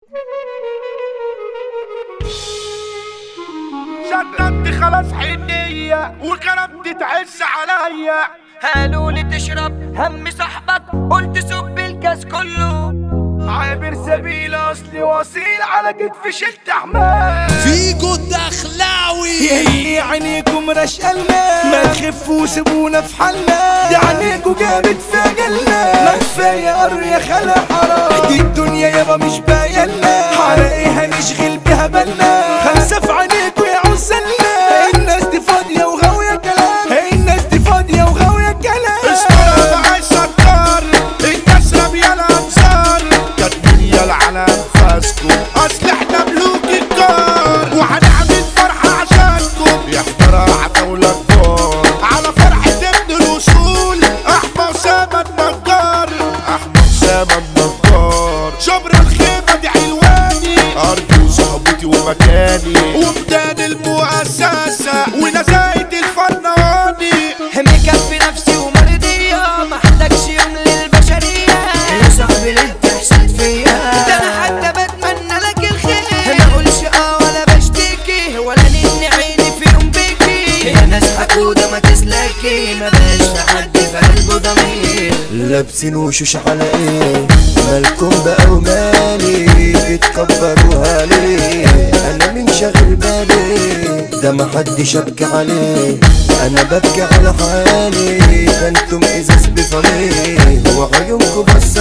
شددت خلاص حنية وكرمت تعز عليا قالوا لي تشرب هم صاحبك قلت سب الكاس كله عابر سبيل اصلي واصيل على كتف شلت حمال فيجو الدخلاوي اللي عينيكم رشقة الماء ما تخفوا وسيبونا في حالنا دي عينيكوا جابت في جلنا ما كفاية قرية خلا حرام دي الدنيا يابا مش بايلنا على ايه هنشغل بيها بالنا خمسة في عينيكوا يا عسلنا الناس دي فاضية وغاوية كلام الناس دي فاضية وغاوية كلام اسمعوا معاي ستار الكسرة بيالا انصار كاتبين يالا على انفاسكم اصل احنا ملوك الدار وهنعمل فرحة عشانكم يحضر عتاولة كبار على فرحة ابن الوصول احمى اسامة النجار احمى اسامة النجار شبر الخيمة دي علواني ارضي وصحبتي ومكاني ومدان المؤسسة ونزايد الفناني مكفي نفسي ومرضية محتاجش يوم للبشرية يا صاحبي اللي بتحسد فيا ده انا حتى بتمنى لك الخير ما اقولش اه ولا بشتكي ولا نني عيني في يوم بيكي يا ناس حقودة ما تسلكي ما بقاش في حد في قلبه ضمير لابسين وشوش على ايه مالكم بقى ومالي بتكبروها ليه انا من شاغل بالي ده محدش ابكي عليه انا ببكي على حالي ده انتم ازاز بفميه وعيونكم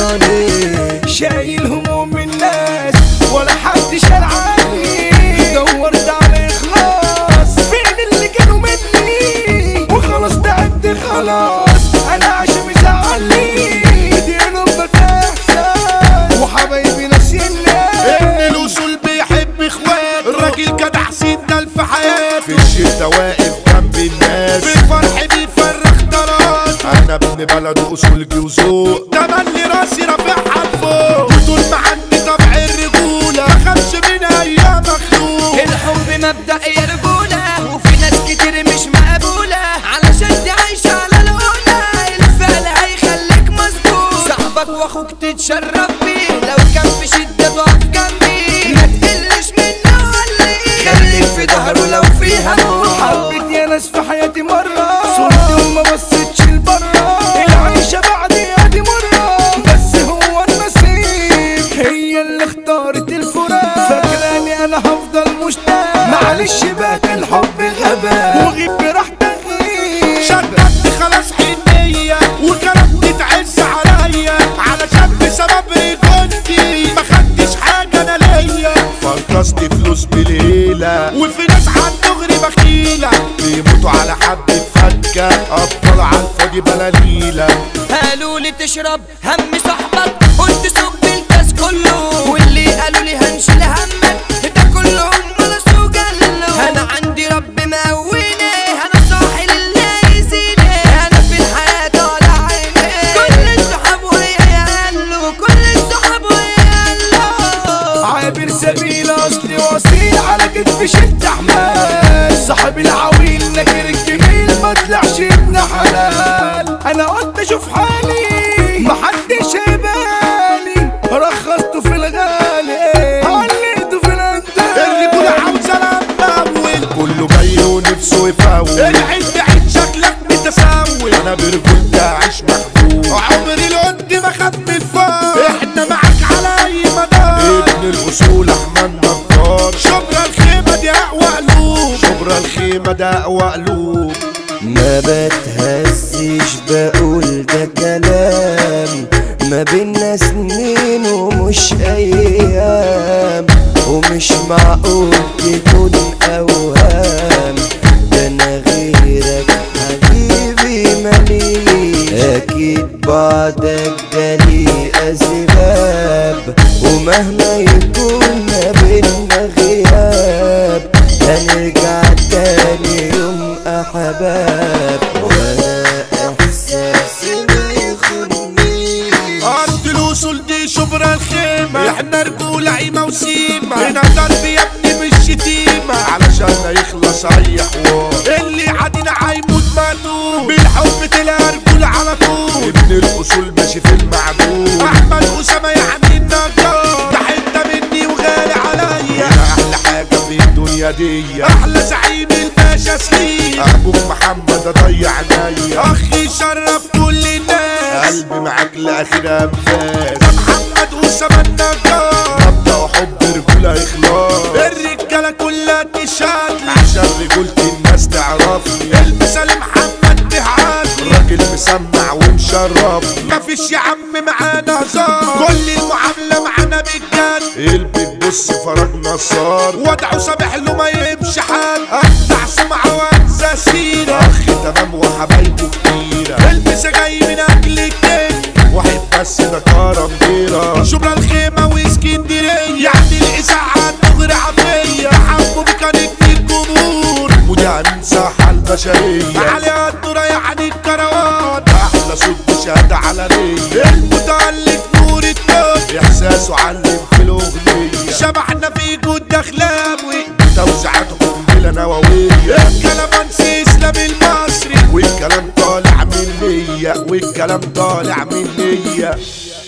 بصالي شايل هموم الناس ولا حد شال عني دورت على اخلاص فين اللي كانوا مني وخلاص تعبت خلاص انا عشان مزعلني دي قلوب فيها احساس وحبايبي ناسيني ان الوصول بيحب اخوات الراجل جدع سيدنا في حياته في الشتا واقف جنب الناس بالفرح بيفرخ درات انا ابن بلد اصول وذوق تملي راسي رافعها لفوق وطول ما عندي طبع الرجوله ما خافش من ايام مخلوق الحب مبدأ يا رجولة وفي ناس كتير مش مقبولة علشان دي عايشة على الأولى الفعل هيخليك مظبوط صاحبك واخوك تتشرف بيه لو كان في شدة تقف جنبي ما تقلش منه ولا ايه خليك في ظهره لو فيها موت حبيت يا ناس في حياتي مرة صرت وما بصيتش لبرا العيشة بعديها دي مرة بس هو النصيب هي اللي اختارت الفراق فاكراني انا هفضل مشتاق معلش بقى الحب غباء وغيب براحتك غيب شددت خلاص حنية وكرمت تعز عليا علشان بسبب رجولتي ما خدتش حاجة انا ليا فرطست فلوس بليلة وفي ناس عالدغري بخيلة بيموتوا على حبة فكة أبطال على الفاضي بلاليلة قالوا لي تشرب هم صاحبك قلت سب الكاس كله واللي قالوا لي هنشيل همك ده كلهم ملصوا جله انا عندي رب مقويني انا صاحي للي يزيني انا في الحياة طالع عيني كل الصحاب ويا قالوا كل الصحاب ويا قالوا عابر سبيل اصلي واصيل على كتف شد حمال صاحب العويل نكر الجميل ما طلعش ابن حلال انا قلت اشوف حالي محدش هيبالي رخصته في الغالي عليته في الاندال الرجولة عاوزة الاول كله جاي ونفسه يفاول العيد بعيد شكلك متساوي انا برجولتي اعيش محبوب عمري القد ما خد من الفار احنا معاك على اي مدار ابن الاصول احمد نجار شبرا الخيمة دي اقوى قلوب شبرا الخيمة ده اقوى قلوب ما بتهزش بقول ده كلام ما بينا سنين ومش ايام ومش معقول تكون اوهام ده انا غيرك حبيبي مليش اكيد بعدك ده ليه اسباب ومهما يكون ما بينا غياب هنرجع تاني يوم احباب وانا احساسي ما يخونيش ارض الوصول دي شبرا الخيمة احنا رجولة عيمة وسيمة هنا ضرب يا ابني بالشتيمة علشان يخلص اي حوار اللي عادينا هيموت مقتول بالحب تلاقي رجولة على طول ابن الاصول ماشي في المعدول احمد اسامة يعني النجار ده حتة مني وغير الدنيا دي احلى زعيم الباشا سليم ابوك محمد اضيع عينيا اخي شرف كل الناس قلبي معاك لاخر انفاس ده محمد اسامه النجار مبدأ حب رجولة اخلاص الرجاله كلها تشهد عشان رجولة الناس تعرفني المثال محمد بهعادي راجل مسمع ومشرفني مفيش يا عم معانا هزار كل المعامله معانا بالجد قلبي تبص فرج نصار وضعه سامح له ما يمشي حال افتح سمعه وانسى سيره اخ تمام وحبايبه كتيرة البس جاي من اجل الكيك واحد بس ده كرم ديرة شبرا الخيمه واسكندريه يعني الاذاعه دغري عافيه حبوا بكانت الجمهور مذيع من ساحة البشرية على الدرة يعني الكروان احلى صوت شهادة علنية المتألق نور الدب احساسه علم في الاغنية شبحنا في جود دخلاوي توزيعاته قنبلة نووية الكلام اسلام المصري والكلام طالع من نية والكلام طالع من نية